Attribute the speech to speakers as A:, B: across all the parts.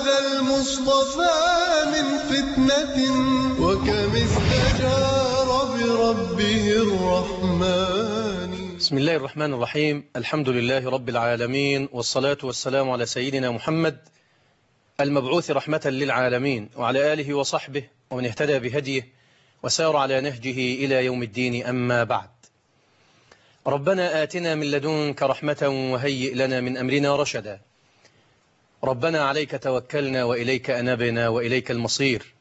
A: هذا المصطفى من فتنة وكم استجار بربه الرحمن
B: بسم الله الرحمن الرحيم الحمد لله رب العالمين والصلاة والسلام على سيدنا محمد المبعوث رحمة للعالمين وعلى آله وصحبه ومن اهتدى بهديه وسار على نهجه إلى يوم الدين أما بعد ربنا آتنا من لدنك رحمة وهيئ لنا من أمرنا رشدا ربنا عليك توكلنا وإليك أنبنا وإليك المصير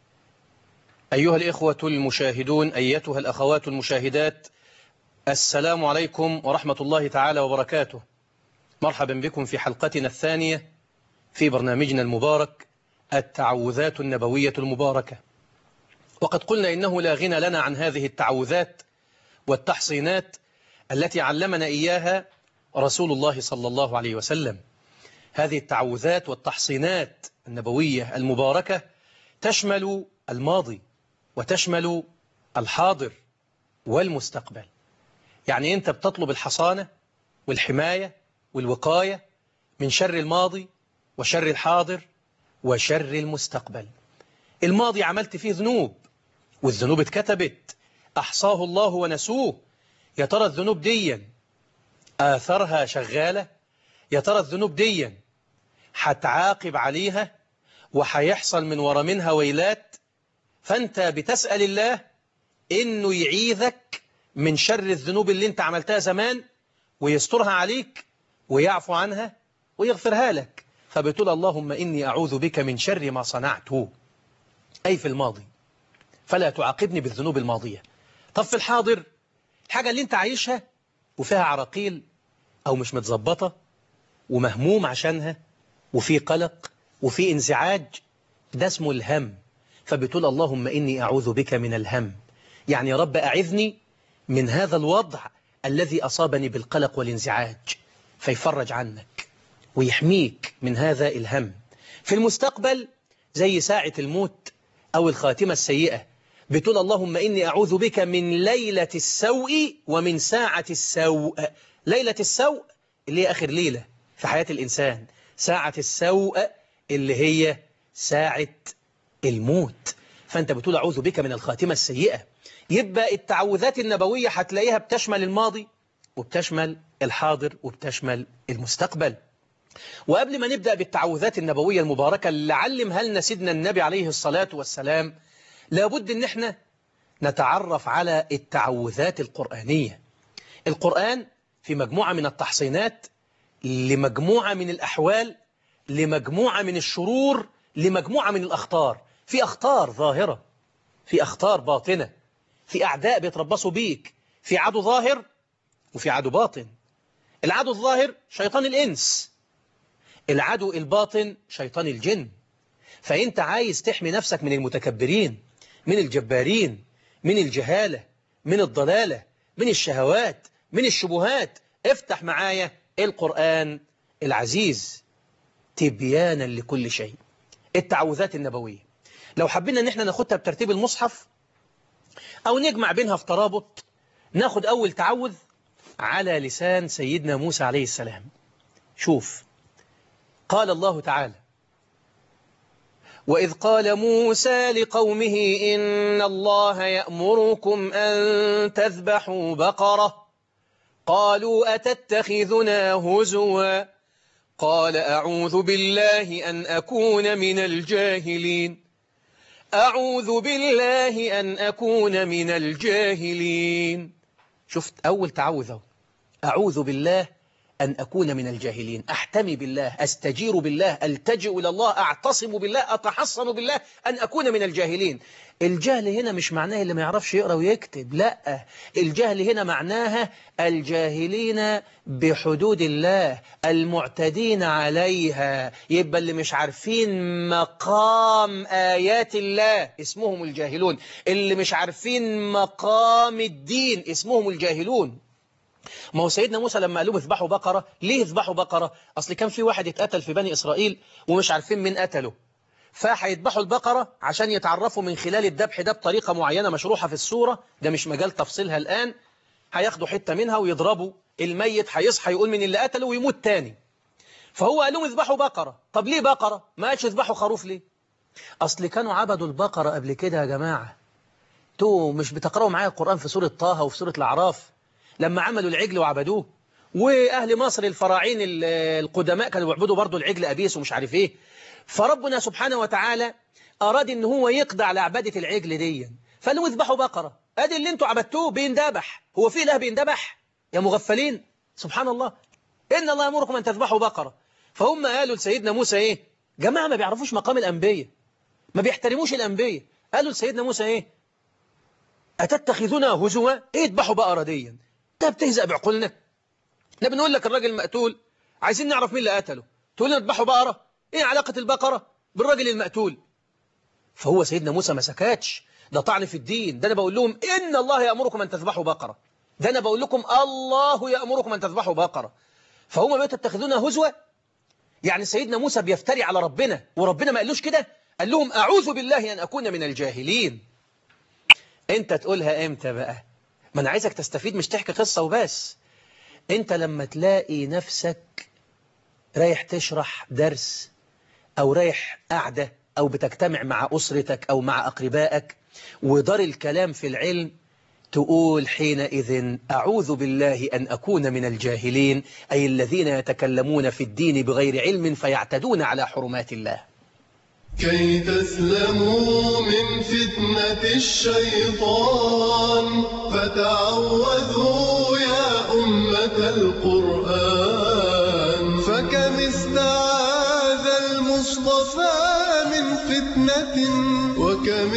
B: أيها الإخوة المشاهدون أيتها الأخوات المشاهدات السلام عليكم ورحمة الله تعالى وبركاته مرحبا بكم في حلقتنا الثانية في برنامجنا المبارك التعوذات النبوية المباركة وقد قلنا إنه لا غنى لنا عن هذه التعوذات والتحصينات التي علمنا إياها رسول الله صلى الله عليه وسلم هذه التعوذات والتحصينات النبوية المباركة تشمل الماضي وتشمل الحاضر والمستقبل يعني أنت بتطلب الحصانة والحماية والوقاية من شر الماضي وشر الحاضر وشر المستقبل الماضي عملت فيه ذنوب والذنوب اتكتبت أحصاه الله ونسوه يا ترى الذنوب ديا آثرها شغالة يا ترى الذنوب ديا هتعاقب عليها وهيحصل من ورا منها ويلات فأنت بتسأل الله إنه يعيذك من شر الذنوب اللي انت عملتها زمان ويسترها عليك ويعفو عنها ويغفرها لك فبتقول اللهم إني أعوذ بك من شر ما صنعته أي في الماضي فلا تعاقبني بالذنوب الماضية طب في الحاضر الحاجة اللي انت عايشها وفيها عراقيل أو مش متظبطة ومهموم عشانها وفي قلق وفي انزعاج ده اسمه الهم فبتقول اللهم إني أعوذ بك من الهم يعني يا رب أعذني من هذا الوضع الذي أصابني بالقلق والانزعاج فيفرج عنك ويحميك من هذا الهم في المستقبل زي ساعة الموت أو الخاتمة السيئة بتقول اللهم إني أعوذ بك من ليلة السوء ومن ساعة السوء ليلة السوء اللي هي آخر ليلة في حياة الإنسان ساعة السوء اللي هي ساعة الموت فأنت بتقول أعوذ بك من الخاتمة السيئة يبقى التعوذات النبوية هتلاقيها بتشمل الماضي وبتشمل الحاضر وبتشمل المستقبل وقبل ما نبدأ بالتعوذات النبوية المباركة اللي علمها لنا سيدنا النبي عليه الصلاة والسلام لابد ان احنا نتعرف على التعوذات القرآنية القرآن في مجموعة من التحصينات لمجموعة من الأحوال لمجموعة من الشرور لمجموعة من الأخطار في أخطار ظاهرة في أخطار باطنة في أعداء بيتربصوا بيك في عدو ظاهر وفي عدو باطن العدو الظاهر شيطان الإنس العدو الباطن شيطان الجن فأنت عايز تحمي نفسك من المتكبرين من الجبارين من الجهالة من الضلالة من الشهوات من الشبهات افتح معايا القرآن العزيز تبيانا لكل شيء التعوذات النبوية لو حبينا ان احنا ناخدها بترتيب المصحف او نجمع بينها في ترابط ناخد اول تعوذ على لسان سيدنا موسى عليه السلام شوف قال الله تعالى وإذ قال موسى لقومه إن الله يأمركم أن تذبحوا بقرة قالوا أتتخذنا هزوا قال أعوذ بالله أن أكون من الجاهلين أعوذ بالله أن أكون من الجاهلين شفت أول تعوذ أعوذ بالله أن أكون من الجاهلين أحتمي بالله أستجير بالله ألتجئ إلى الله أعتصم بالله أتحصن بالله أن أكون من الجاهلين الجهل هنا مش معناه اللي ما يعرفش يقرأ ويكتب لا الجهل هنا معناها الجاهلين بحدود الله المعتدين عليها يبقى اللي مش عارفين مقام آيات الله اسمهم الجاهلون اللي مش عارفين مقام الدين اسمهم الجاهلون ما هو سيدنا موسى لما قالوا اذبحوا بقرة ليه اذبحوا بقرة أصل كان في واحد اتقتل في بني إسرائيل ومش عارفين مين قتله فهيذبحوا البقرة عشان يتعرفوا من خلال الذبح ده بطريقة معينة مشروحة في السورة ده مش مجال تفصيلها الآن هياخدوا حتة منها ويضربوا الميت هيصحى يقول من اللي قتله ويموت تاني فهو قال لهم اذبحوا بقرة طب ليه بقرة ما قالش اذبحوا خروف ليه أصل كانوا عبدوا البقرة قبل كده يا جماعة تو مش بتقرأوا معايا القرآن في سورة طه وفي سورة الأعراف لما عملوا العجل وعبدوه وأهل مصر الفراعين القدماء كانوا بيعبدوا برضو العجل أبيس ومش عارف إيه فربنا سبحانه وتعالى أراد إن هو يقضى على عبادة العجل دي فقالوا اذبحوا بقرة أدي اللي انتوا عبدتوه بيندبح هو في إله بيندبح يا مغفلين سبحان الله إن الله يأمركم أن تذبحوا بقرة فهم قالوا لسيدنا موسى إيه جماعة ما بيعرفوش مقام الأنبياء ما بيحترموش الأنبياء قالوا لسيدنا موسى إيه أتتخذنا هزوا إيه اذبحوا بقرة دي انت بتهزأ بعقولنا احنا بنقول لك الراجل مقتول عايزين نعرف مين اللي قتله تقول لنا اذبحوا بقرة ايه علاقة البقرة بالراجل المقتول فهو سيدنا موسى ما سكتش ده طعن في الدين ده انا بقول لهم ان الله يأمركم ان تذبحوا بقرة ده انا بقول لكم الله يأمركم ان تذبحوا بقرة فهم ما تتخذونها هزوا يعني سيدنا موسى بيفتري على ربنا وربنا ما قالوش كده قال لهم أعوذ بالله أن أكون من الجاهلين أنت تقولها إمتى بقى ما أنا عايزك تستفيد مش تحكي قصة وبس أنت لما تلاقي نفسك رايح تشرح درس أو رايح قعدة أو بتجتمع مع أسرتك أو مع أقربائك ودار الكلام في العلم تقول حينئذ أعوذ بالله أن أكون من الجاهلين أي الذين يتكلمون في الدين بغير علم فيعتدون على حرمات الله
A: كي تسلموا من فتنة الشيطان فتعوذوا يا أمة القرآن فكم استعاذ المصطفى من فتنة وكم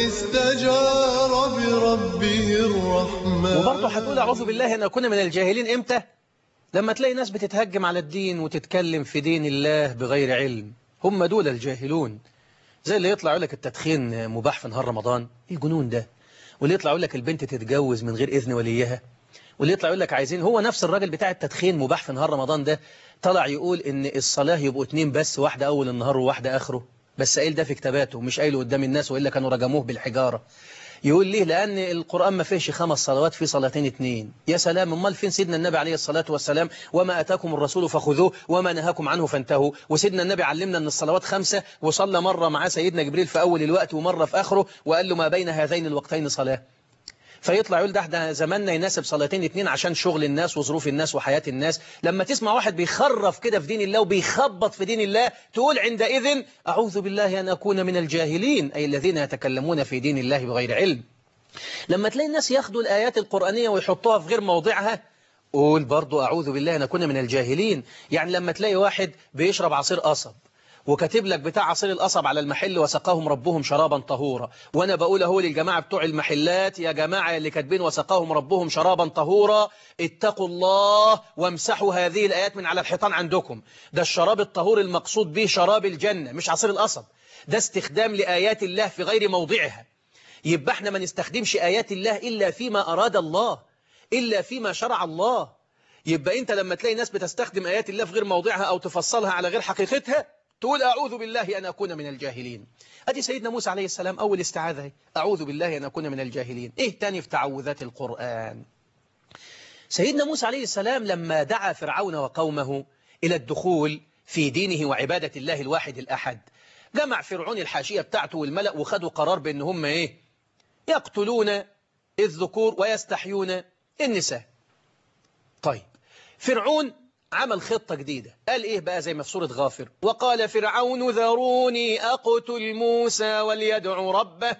A: استجار بربه الرحمن
B: وبرضه هتقول أعوذ بالله أن أكون من الجاهلين إمتى لما تلاقي ناس بتتهجم على الدين وتتكلم في دين الله بغير علم هم دول الجاهلون زي اللي يطلع يقول لك التدخين مباح في نهار رمضان ايه الجنون ده واللي يطلع يقول لك البنت تتجوز من غير إذن وليها واللي يطلع يقول لك عايزين هو نفس الراجل بتاع التدخين مباح في نهار رمضان ده طلع يقول ان الصلاة يبقوا اتنين بس واحدة أول النهار وواحدة آخره بس قايل ده في كتاباته مش قايله قدام الناس وإلا كانوا رجموه بالحجارة يقول ليه لأن القرآن ما فيهش خمس صلوات في صلاتين اتنين يا سلام امال فين سيدنا النبي عليه الصلاة والسلام وما أتاكم الرسول فخذوه وما نهاكم عنه فانتهوا وسيدنا النبي علمنا أن الصلوات خمسة وصلى مرة مع سيدنا جبريل في أول الوقت ومرة في آخره وقال له ما بين هذين الوقتين صلاة فيطلع يقول ده احنا زماننا يناسب صلاتين اتنين عشان شغل الناس وظروف الناس وحياة الناس لما تسمع واحد بيخرف كده في دين الله وبيخبط في دين الله تقول عندئذ أعوذ بالله أن أكون من الجاهلين أي الذين يتكلمون في دين الله بغير علم لما تلاقي الناس ياخدوا الآيات القرآنية ويحطوها في غير موضعها قول برضو أعوذ بالله أن أكون من الجاهلين يعني لما تلاقي واحد بيشرب عصير قصب وكاتب لك بتاع عصير القصب على المحل وسقاهم ربهم شرابا طهورا وانا بقول اهو للجماعه بتوع المحلات يا جماعه اللي كاتبين وسقاهم ربهم شرابا طهورا اتقوا الله وامسحوا هذه الايات من على الحيطان عندكم ده الشراب الطهور المقصود به شراب الجنه مش عصير القصب ده استخدام لايات الله في غير موضعها يبقى احنا ما نستخدمش ايات الله الا فيما اراد الله الا فيما شرع الله يبقى انت لما تلاقي ناس بتستخدم ايات الله في غير موضعها او تفصلها على غير حقيقتها تقول أعوذ بالله أن أكون من الجاهلين أدي سيدنا موسى عليه السلام أول استعاذة أعوذ بالله أن أكون من الجاهلين إيه تاني في تعوذات القرآن سيدنا موسى عليه السلام لما دعا فرعون وقومه إلى الدخول في دينه وعبادة الله الواحد الأحد جمع فرعون الحاشية بتاعته والملأ وخدوا قرار بأن هم إيه يقتلون الذكور ويستحيون النساء طيب فرعون عمل خطة جديدة قال إيه بقى زي ما في سورة غافر وقال فرعون ذروني أقتل موسى وليدع ربه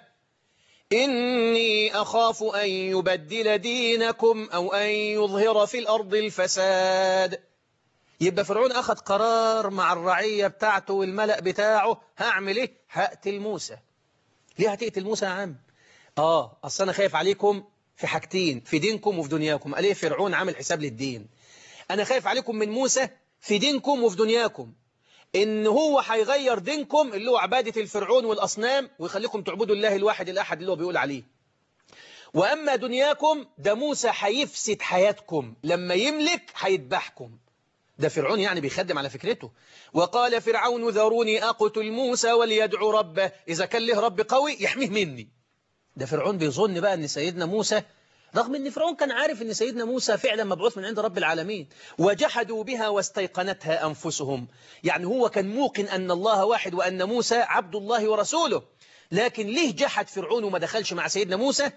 B: إني أخاف أن يبدل دينكم أو أن يظهر في الأرض الفساد يبقى فرعون أخذ قرار مع الرعية بتاعته والملأ بتاعه هعمل إيه هقتل موسى ليه هتقتل موسى يا عم آه أصل أنا خايف عليكم في حاجتين في دينكم وفي دنياكم قال إيه فرعون عامل حساب للدين أنا خايف عليكم من موسى في دينكم وفي دنياكم إن هو هيغير دينكم اللي هو عبادة الفرعون والأصنام ويخليكم تعبدوا الله الواحد الأحد اللي هو بيقول عليه وأما دنياكم ده موسى هيفسد حياتكم لما يملك هيذبحكم ده فرعون يعني بيخدم على فكرته وقال فرعون ذروني أقتل موسى وليدعو ربه إذا كان له رب قوي يحميه مني ده فرعون بيظن بقى أن سيدنا موسى رغم أن فرعون كان عارف أن سيدنا موسى فعلا مبعوث من عند رب العالمين وجحدوا بها واستيقنتها أنفسهم يعني هو كان موقن أن الله واحد وأن موسى عبد الله ورسوله لكن ليه جحد فرعون وما دخلش مع سيدنا موسى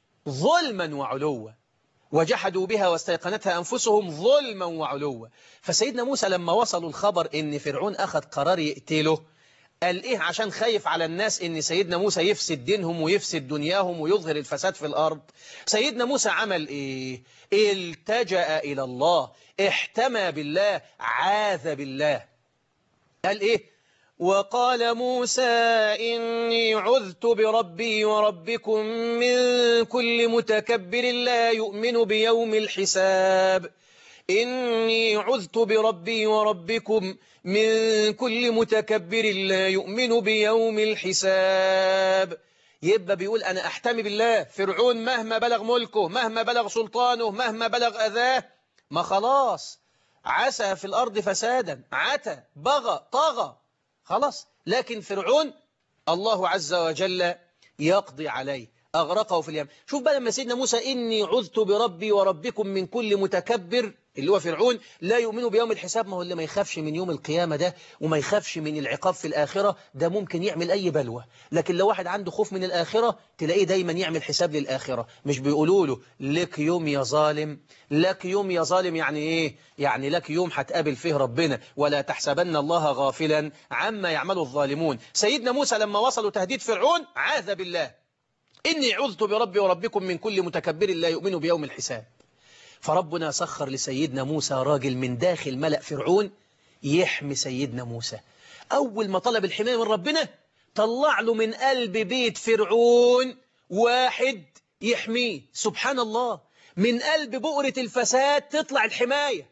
B: ظلما وعلوا وجحدوا بها واستيقنتها أنفسهم ظلما وعلوا فسيدنا موسى لما وصلوا الخبر أن فرعون أخذ قرار يقتله قال إيه عشان خايف على الناس أن سيدنا موسى يفسد دينهم ويفسد دنياهم ويظهر الفساد في الأرض سيدنا موسى عمل إيه التجأ إلى الله احتمى بالله عاذ بالله قال إيه وقال موسى إني عذت بربي وربكم من كل متكبر لا يؤمن بيوم الحساب إني عذت بربي وربكم من كل متكبر لا يؤمن بيوم الحساب يبقى بيقول أنا أحتمي بالله فرعون مهما بلغ ملكه مهما بلغ سلطانه مهما بلغ أذاه ما خلاص عسى في الأرض فسادا عتى بغى طغى خلاص لكن فرعون الله عز وجل يقضي عليه أغرقه في اليم شوف بقى لما سيدنا موسى إني عذت بربي وربكم من كل متكبر اللي هو فرعون لا يؤمن بيوم الحساب ما هو اللي ما يخافش من يوم القيامة ده وما يخافش من العقاب في الآخرة ده ممكن يعمل أي بلوى لكن لو واحد عنده خوف من الآخرة تلاقيه دايما يعمل حساب للآخرة مش بيقولوا له لك يوم يا ظالم لك يوم يا ظالم يعني إيه يعني لك يوم هتقابل فيه ربنا ولا تحسبن الله غافلا عما يعمل الظالمون سيدنا موسى لما وصلوا تهديد فرعون عاذ بالله إني عذت بربي وربكم من كل متكبر لا يؤمن بيوم الحساب فربنا سخر لسيدنا موسى راجل من داخل ملأ فرعون يحمي سيدنا موسى أول ما طلب الحماية من ربنا طلع له من قلب بيت فرعون واحد يحميه سبحان الله من قلب بؤرة الفساد تطلع الحماية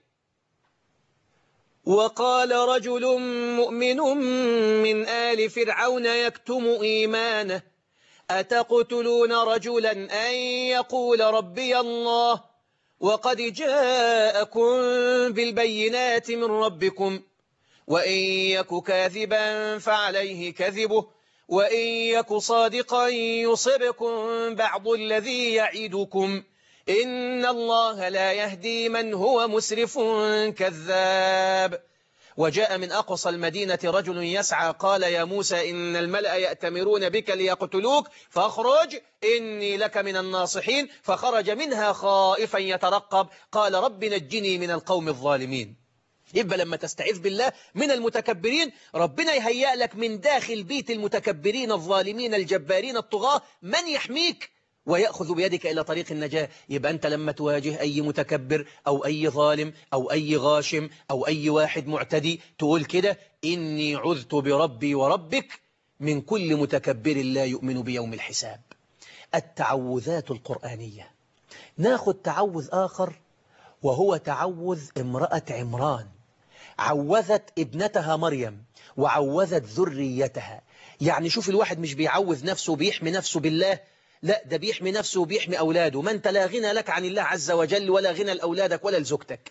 B: وقال رجل مؤمن من آل فرعون يكتم إيمانه أتقتلون رجلا أن يقول ربي الله وقد جاءكم بالبينات من ربكم وإن يك كاذبا فعليه كذبه وإن يك صادقا يصبكم بعض الذي يعدكم إن الله لا يهدي من هو مسرف كذاب وجاء من أقصى المدينة رجل يسعى قال يا موسى إن الملأ يأتمرون بك ليقتلوك فاخرج إني لك من الناصحين فخرج منها خائفا يترقب قال رب نجني من القوم الظالمين يبقى لما تستعيذ بالله من المتكبرين ربنا يهيأ لك من داخل بيت المتكبرين الظالمين الجبارين الطغاة من يحميك ويأخذ بيدك إلى طريق النجاة يبقى أنت لما تواجه أي متكبر أو أي ظالم أو أي غاشم أو أي واحد معتدي تقول كده إني عذت بربي وربك من كل متكبر لا يؤمن بيوم الحساب التعوذات القرآنية ناخذ تعوذ آخر وهو تعوذ امرأة عمران عوذت ابنتها مريم وعوذت ذريتها يعني شوف الواحد مش بيعوذ نفسه بيحمي نفسه بالله لا ده بيحمي نفسه وبيحمي أولاده ما أنت لا غنى لك عن الله عز وجل ولا غنى لأولادك ولا لزوجتك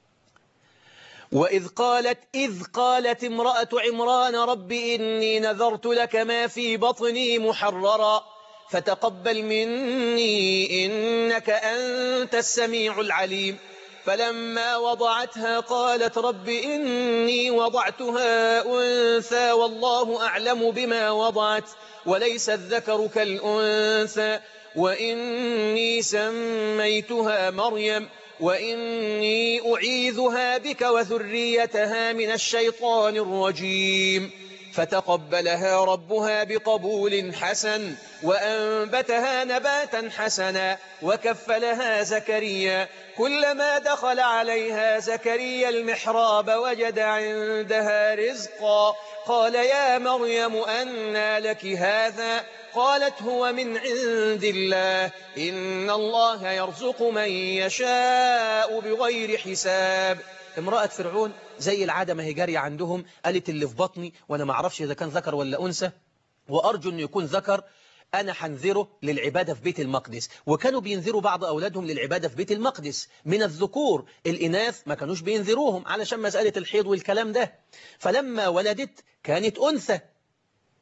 B: وإذ قالت إذ قالت امرأة عمران رب إني نذرت لك ما في بطني محررا فتقبل مني إنك أنت السميع العليم فلما وضعتها قالت رب إني وضعتها أنثى والله أعلم بما وضعت وليس الذكر كالأنثى وإني سميتها مريم وإني أعيذها بك وذريتها من الشيطان الرجيم فتقبلها ربها بقبول حسن وأنبتها نباتا حسنا وكفلها زكريا كلما دخل عليها زكريا المحراب وجد عندها رزقا قال يا مريم أنى لك هذا قالت هو من عند الله إن الله يرزق من يشاء بغير حساب امرأة فرعون زي العادة ما هي جارية عندهم قالت اللي في بطني وأنا ما أعرفش إذا كان ذكر ولا أنثى وأرجو أنه يكون ذكر أنا حنذره للعبادة في بيت المقدس وكانوا بينذروا بعض أولادهم للعبادة في بيت المقدس من الذكور الإناث ما كانوش بينذروهم علشان مسألة الحيض والكلام ده فلما ولدت كانت أنثى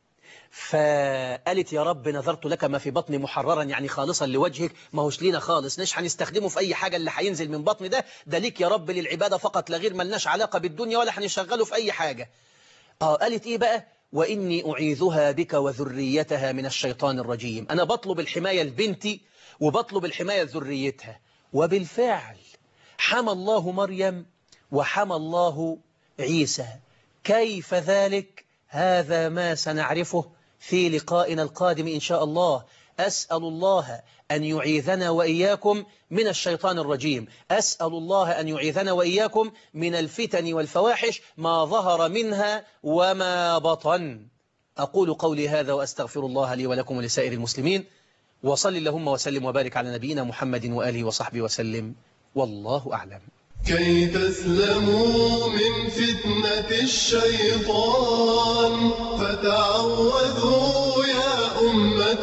B: فقالت يا رب نذرت لك ما في بطني محررا يعني خالصا لوجهك ما هوش لينا خالص مش هنستخدمه في أي حاجة اللي هينزل من بطني ده ده ليك يا رب للعبادة فقط لا غير ملناش علاقة بالدنيا ولا هنشغله في أي حاجة آه قالت إيه بقى وإني أعيذها بك وذريتها من الشيطان الرجيم أنا بطلب الحماية لبنتي وبطلب الحماية لذريتها وبالفعل حمى الله مريم وحمى الله عيسى كيف ذلك هذا ما سنعرفه في لقائنا القادم إن شاء الله أسأل الله أن يعيذنا وإياكم من الشيطان الرجيم أسأل الله أن يعيذنا وإياكم من الفتن والفواحش ما ظهر منها وما بطن أقول قولي هذا وأستغفر الله لي ولكم ولسائر المسلمين وصل اللهم وسلم وبارك على نبينا محمد وآله وصحبه وسلم والله أعلم
A: كي تسلموا من فتنة الشيطان فتعوذوا يا أمة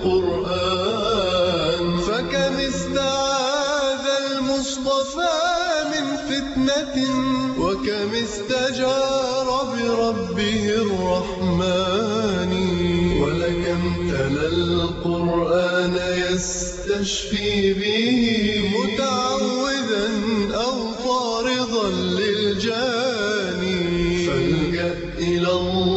A: القرآن فكم استعاذ المصطفى من فتنة وكم استجار بربه الرحمن ولكم تلا القرآن يستشفي به متعوذا أو طارضا للجاني فالجأ إلى الله